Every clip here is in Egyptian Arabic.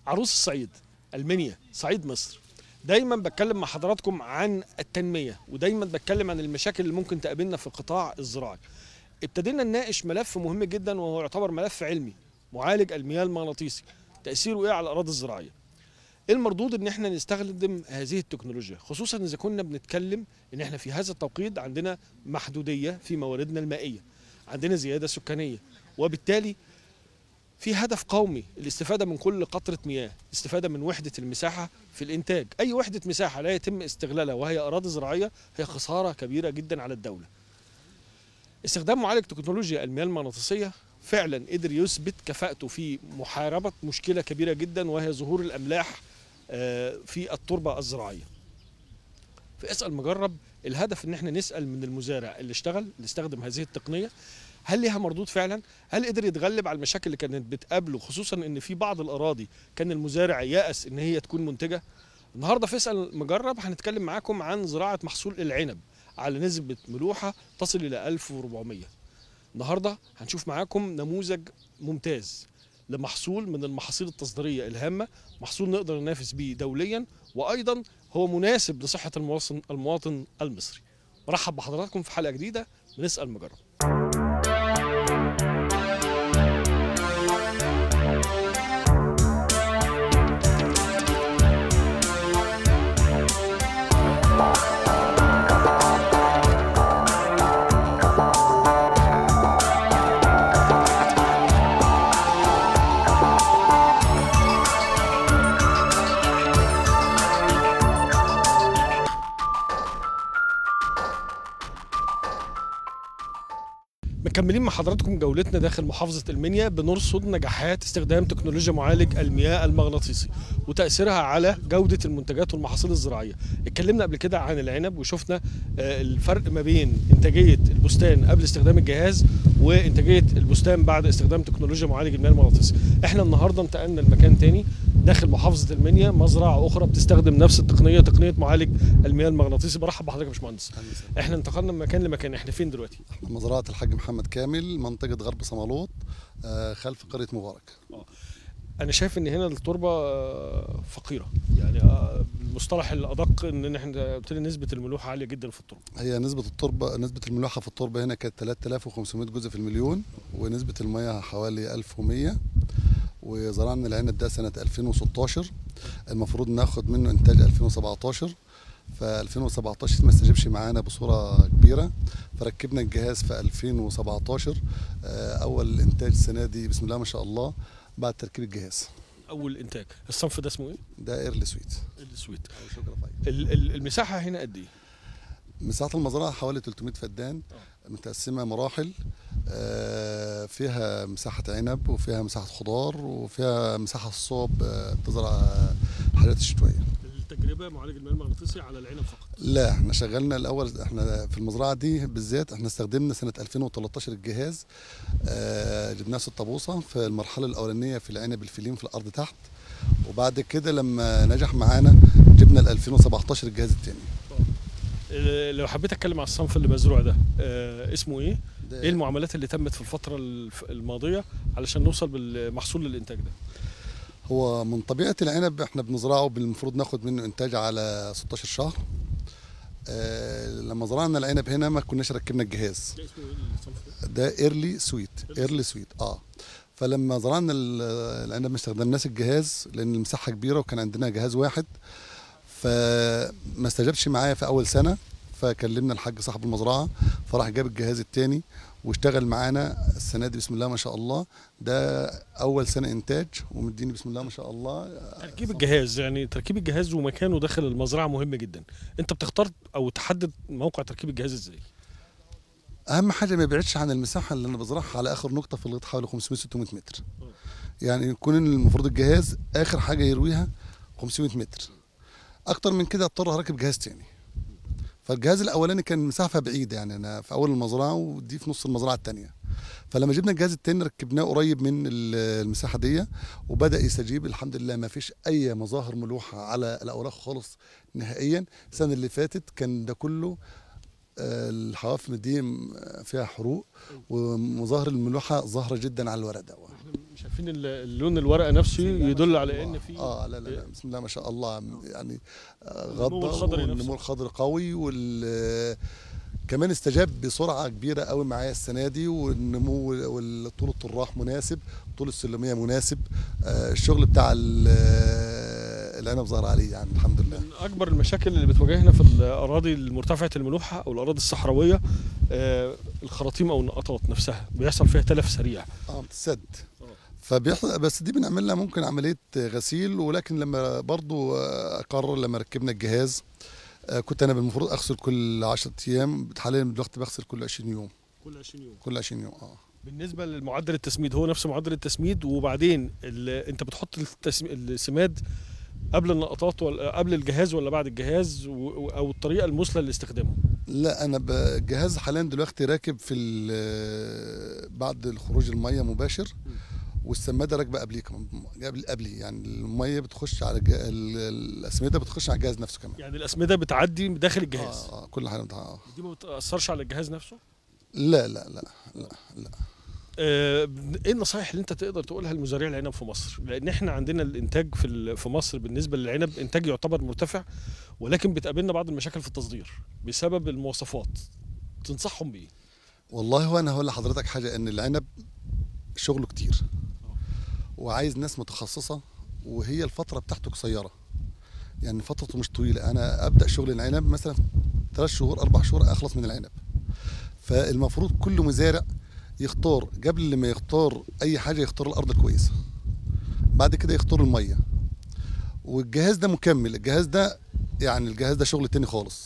عروس الصعيد المنيا صعيد مصر دايما بتكلم مع حضراتكم عن التنميه ودايما بتكلم عن المشاكل اللي ممكن تقابلنا في القطاع الزراعي ابتدينا نناقش ملف مهم جدا وهو يعتبر ملف علمي معالج المياه المغناطيسي تاثيره ايه على الاراضي الزراعيه ايه المردود ان احنا نستخدم هذه التكنولوجيا خصوصا اذا كنا بنتكلم ان احنا في هذا التوقيت عندنا محدوديه في مواردنا المائيه عندنا زياده سكانيه وبالتالي في هدف قومي الاستفاده من كل قطره مياه الاستفاده من وحده المساحه في الانتاج اي وحده مساحه لا يتم استغلالها وهي اراضي زراعيه هي خساره كبيره جدا على الدوله استخدام معالج تكنولوجيا المياه المغناطيسيه فعلا قدر يثبت كفاءته في محاربه مشكله كبيره جدا وهي ظهور الاملاح آه، في التربه الزراعيه في اسال مجرب الهدف ان احنا نسال من المزارع اللي اشتغل اللي استخدم هذه التقنيه هل ليها مردود فعلا هل قدر يتغلب على المشاكل اللي كانت بتقابله خصوصا ان في بعض الاراضي كان المزارع يأس ان هي تكون منتجه النهارده في اسال مجرب هنتكلم معاكم عن زراعه محصول العنب على نسبه ملوحه تصل الى 1400 النهارده هنشوف معاكم نموذج ممتاز لمحصول من المحاصيل التصديريه الهامه محصول نقدر ننافس بيه دوليا وايضا هو مناسب لصحه المواطن المواطن المصري برحب بحضراتكم في حلقه جديده بنسال مجرب مكملين مع حضراتكم جولتنا داخل محافظة المنيا بنرصد نجاحات استخدام تكنولوجيا معالج المياه المغناطيسي وتأثيرها على جودة المنتجات والمحاصيل الزراعية اتكلمنا قبل كده عن العنب وشفنا آه، الفرق ما بين إنتاجية البستان قبل استخدام الجهاز وإنتاجية البستان بعد استخدام تكنولوجيا معالج المياه المغناطيسي احنا النهاردة انتقلنا لمكان تاني داخل محافظة المنيا مزرعة أخرى بتستخدم نفس التقنية تقنية معالج المياه المغناطيسي برحب بحضرتك يا باشمهندس احنا انتقلنا من مكان لمكان احنا فين دلوقتي؟ مزرعة الحاج محمد كامل منطقة غرب صمالوط آه، خلف قرية مبارك انا شايف ان هنا التربه آه، فقيره يعني آه، المصطلح الادق ان احنا قلت لي نسبه الملوحه عاليه جدا في التربه هي نسبة التربة نسبة الملوحة في التربة هنا كانت 3500 جزء في المليون ونسبة المياه حوالي 1100 وزرعنا العنب ده سنة 2016 المفروض ناخد منه إنتاج 2017 ف 2017 ما استجابش معانا بصورة كبيرة فركبنا الجهاز في 2017 آه، أول إنتاج السنة دي بسم الله ما شاء الله بعد تركيب الجهاز اول انتاج الصنف ده اسمه ايه ده ايرلي سويت السويت شكرا ال- ال- المساحه هنا قد ايه مساحة المزرعة حوالي 300 فدان متقسمة مراحل آه، فيها مساحة عنب وفيها مساحة خضار وفيها مساحة صوب آه، بتزرع الحاجات الشتوية التجربه معالج المياه المغناطيسي على العنب فقط لا احنا شغلنا الاول احنا في المزرعه دي بالذات احنا استخدمنا سنه 2013 الجهاز آه جبناه 6 بوصه في المرحله الاولانيه في العنب الفليم في الارض تحت وبعد كده لما نجح معانا جبنا ال 2017 الجهاز الثاني ال- لو حبيت اتكلم على الصنف اللي مزروع ده آه اسمه ايه ده ايه المعاملات اللي تمت في الفتره الف- الماضيه علشان نوصل بالمحصول للانتاج ده هو من طبيعه العنب احنا بنزرعه المفروض ناخد منه انتاج على 16 شهر آه لما زرعنا العنب هنا ما كناش ركبنا الجهاز ده اسمه ايه الصنف ده ده ايرلي سويت Early ايرلي سويت اه فلما زرعنا ال- العنب ما استخدمناش الجهاز لان المساحه كبيره وكان عندنا جهاز واحد فما استجابش معايا في اول سنه فكلمنا الحاج صاحب المزرعه فراح جاب الجهاز التاني واشتغل معانا السنه دي بسم الله ما شاء الله ده اول سنه انتاج ومديني بسم الله ما شاء الله تركيب الجهاز يعني تركيب الجهاز ومكانه داخل المزرعه مهم جدا انت بتختار او تحدد موقع تركيب الجهاز ازاي اهم حاجه ما يبعدش عن المساحه اللي انا بزرعها على اخر نقطه في الغيط حوالي 500 600 متر يعني يكون المفروض الجهاز اخر حاجه يرويها 500 متر اكتر من كده اضطر اركب جهاز تاني فالجهاز الاولاني كان مسافه بعيده يعني انا في اول المزرعه ودي في نص المزرعه الثانيه فلما جبنا الجهاز التاني ركبناه قريب من ال- المساحه دي وبدا يستجيب الحمد لله ما فيش اي مظاهر ملوحه على الاوراق خالص نهائيا السنه اللي فاتت كان ده كله آه، الحواف دي م- فيها حروق ومظاهر الملوحه ظاهره جدا على الورق ده شايفين ال- اللون الورقه نفسه يدل على ان في اه لا لا لا بسم الله ما شاء الله يعني آه، النمو غضه الخضري نفسه. والنمو الخضري قوي وال آه، كمان استجاب بسرعه كبيره قوي معايا السنه دي والنمو والطول الطراح مناسب طول السلميه مناسب آه، الشغل بتاع ال- آه، العنب ظهر عليه يعني الحمد لله من اكبر المشاكل اللي بتواجهنا في الاراضي المرتفعه الملوحه او الاراضي الصحراويه آه، الخراطيم او النقطات نفسها بيحصل فيها تلف سريع اه بتسد آه. فبيحصل بس دي بنعمل لها ممكن عمليه غسيل ولكن لما برضو آه، اقرر لما ركبنا الجهاز آه، كنت انا المفروض اغسل كل 10 ايام حاليا دلوقتي بغسل كل 20 يوم كل 20 يوم كل 20 يوم اه بالنسبه للمعدل التسميد هو نفس معدل التسميد وبعدين ال- انت بتحط التسم... السماد قبل النقطات ولا قبل الجهاز ولا بعد الجهاز و... و- او الطريقه المثلى لاستخدامه لا انا ب- الجهاز حاليا دلوقتي راكب في ال- بعد الخروج الميه مباشر والسماده راكبه قبليه كمان قبل قبلي يعني الميه بتخش على الج- ال- الاسمده بتخش على الجهاز نفسه كمان يعني الاسمده بتعدي داخل الجهاز آه آه كل حاجه بتاع- آه. دي ما بتاثرش على الجهاز نفسه لا لا لا لا لا آه، ايه النصائح اللي انت تقدر تقولها لمزارعي العنب في مصر لان احنا عندنا الانتاج في ال- في مصر بالنسبه للعنب انتاج يعتبر مرتفع ولكن بتقابلنا بعض المشاكل في التصدير بسبب المواصفات تنصحهم بايه والله هو انا هقول لحضرتك حاجه ان العنب شغله كتير وعايز ناس متخصصه وهي الفتره بتاعته قصيره يعني فترته مش طويله انا ابدا شغل العنب مثلا ثلاث شهور اربع شهور اخلص من العنب فالمفروض كل مزارع يختار قبل ما يختار اي حاجه يختار الارض الكويسه بعد كده يختار الميه والجهاز ده مكمل الجهاز ده يعني الجهاز ده شغل تاني خالص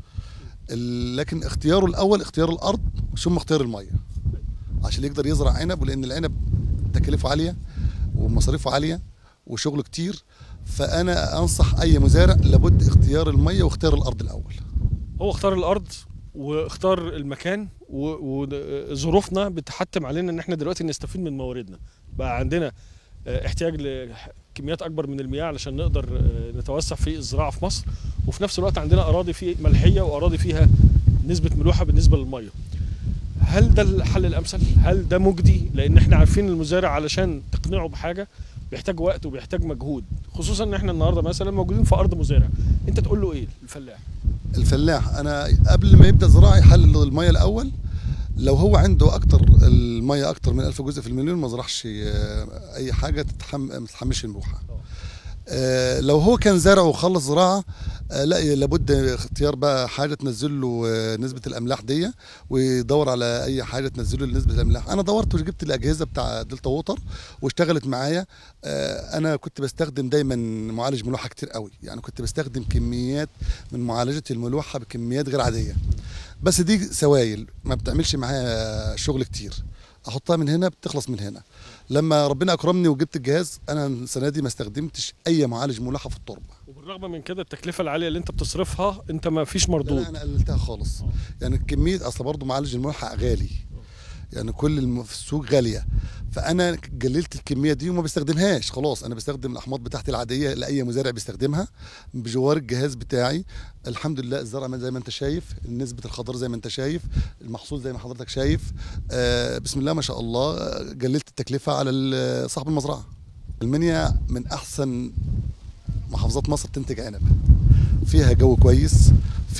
ال- لكن اختياره الاول اختيار الارض ثم اختيار الميه عشان يقدر يزرع عنب ولان العنب تكاليفه عاليه ومصاريفه عاليه وشغله كتير فانا انصح اي مزارع لابد اختيار الميه واختيار الارض الاول هو اختار الارض واختار المكان و- وظروفنا بتحتم علينا ان احنا دلوقتي نستفيد من مواردنا بقى عندنا آه، احتياج لكميات اكبر من المياه علشان نقدر آه، نتوسع في الزراعه في مصر وفي نفس الوقت عندنا اراضي في ملحيه واراضي فيها نسبه ملوحه بالنسبه للميه هل ده الحل الامثل هل ده مجدي لان احنا عارفين المزارع علشان تقنعه بحاجه بيحتاج وقت وبيحتاج مجهود خصوصا ان احنا النهارده مثلا موجودين في ارض مزارع انت تقول له ايه الفلاح الفلاح انا قبل ما يبدا زراعه يحلل الميه الاول لو هو عنده اكتر الميه اكتر من 1000 جزء في المليون ما زرعش آه، اي حاجه تتحم... ما تتحملش الملوحه آه، لو هو كان زرع وخلص زراعه آه، لا لابد اختيار بقى حاجه تنزل له آه، نسبه الاملاح دي ويدور على اي حاجه تنزل له نسبه الاملاح انا دورت وجبت الاجهزه بتاع دلتا ووتر واشتغلت معايا آه، انا كنت بستخدم دايما معالج ملوحه كتير قوي يعني كنت بستخدم كميات من معالجه الملوحه بكميات غير عاديه بس دي سوائل ما بتعملش معايا شغل كتير احطها من هنا بتخلص من هنا لما ربنا اكرمني وجبت الجهاز انا السنه دي ما استخدمتش اي معالج ملوحه في التربه وبالرغم من كده التكلفه العاليه اللي انت بتصرفها انت ما فيش لا مردود لا انا قللتها خالص يعني كميه اصل برضه معالج الملوحه غالي يعني كل الم- في السوق غاليه فانا قللت الكميه دي وما بستخدمهاش خلاص انا بستخدم الاحماض بتاعتي العاديه اللي اي مزارع بيستخدمها بجوار الجهاز بتاعي الحمد لله الزرع زي ما انت شايف نسبه الخضار زي ما انت شايف المحصول زي ما حضرتك شايف آه بسم الله ما شاء الله آه، قللت التكلفه على ال- صاحب المزرعه المنيا من احسن محافظات مصر تنتج عنب فيها جو كويس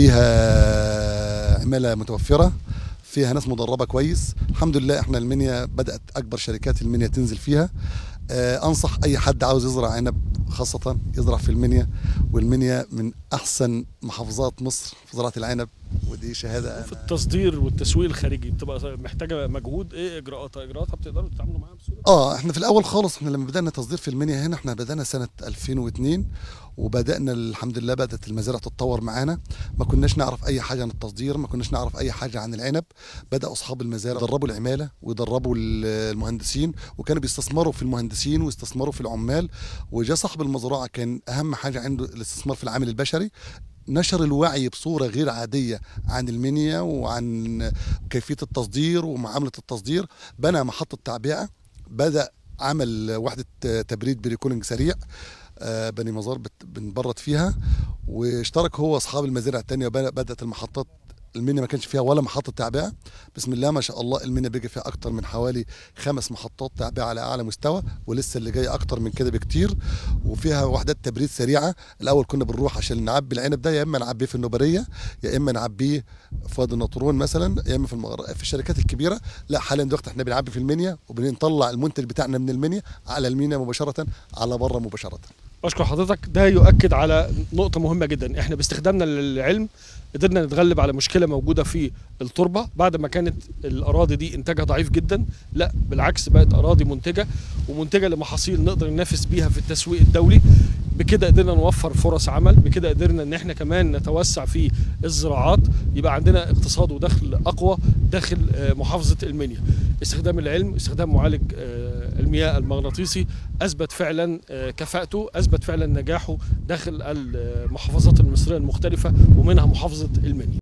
فيها عماله متوفره فيها ناس مدربه كويس الحمد لله احنا المنيا بدات اكبر شركات المنيا تنزل فيها آه انصح اي حد عاوز يزرع عنب خاصه يزرع في المنيا والمنيا من احسن محافظات مصر في زراعه العنب ودي شهاده في أنا التصدير والتسويق الخارجي بتبقى محتاجه مجهود ايه اجراءاتها اجراءاتها بتقدروا تتعاملوا معاها بسهوله اه احنا في الاول خالص احنا لما بدانا تصدير في المنيا هنا احنا بدانا سنه 2002 وبدانا الحمد لله بدات المزارع تتطور معانا ما كناش نعرف اي حاجه عن التصدير ما كناش نعرف اي حاجه عن العنب بدا اصحاب المزارع يدربوا العماله ويدربوا ال- المهندسين وكانوا بيستثمروا في المهندسين ويستثمروا في العمال وجاء صاحب المزرعه كان اهم حاجه عنده الاستثمار في العامل البشري نشر الوعي بصورة غير عادية عن المنيا وعن كيفية التصدير ومعاملة التصدير بنى محطة تعبئة بدأ عمل وحدة تبريد بريكولينج سريع آه، بني مزار بت- بنبرد فيها واشترك هو أصحاب المزارع التانية وبدأت المحطات المنيا ما كانش فيها ولا محطه تعبئه بسم الله ما شاء الله المنيا بيجي فيها اكتر من حوالي خمس محطات تعبئه على اعلى مستوى ولسه اللي جاي اكتر من كده بكتير وفيها وحدات تبريد سريعه الاول كنا بنروح عشان نعبي العنب ده يا اما نعبيه في النوبريه يا اما نعبيه في وادي النطرون مثلا يا اما في المغر... في الشركات الكبيره لا حاليا دلوقتي احنا بنعبي في المنيا وبنطلع المنتج بتاعنا من المنيا على المينا مباشره على بره مباشره بشكر حضرتك ده يؤكد على نقطة مهمة جدا احنا باستخدامنا للعلم قدرنا نتغلب على مشكلة موجودة في التربة بعد ما كانت الأراضي دي إنتاجها ضعيف جدا لا بالعكس بقت أراضي منتجة ومنتجة لمحاصيل نقدر ننافس بيها في التسويق الدولي بكده قدرنا نوفر فرص عمل بكده قدرنا ان احنا كمان نتوسع في الزراعات يبقى عندنا اقتصاد ودخل اقوى داخل آه، محافظه المنيا استخدام العلم استخدام معالج آه، المياه المغناطيسي اثبت فعلا آه، كفاءته اثبت فعلا نجاحه داخل المحافظات المصريه المختلفه ومنها محافظه المنيا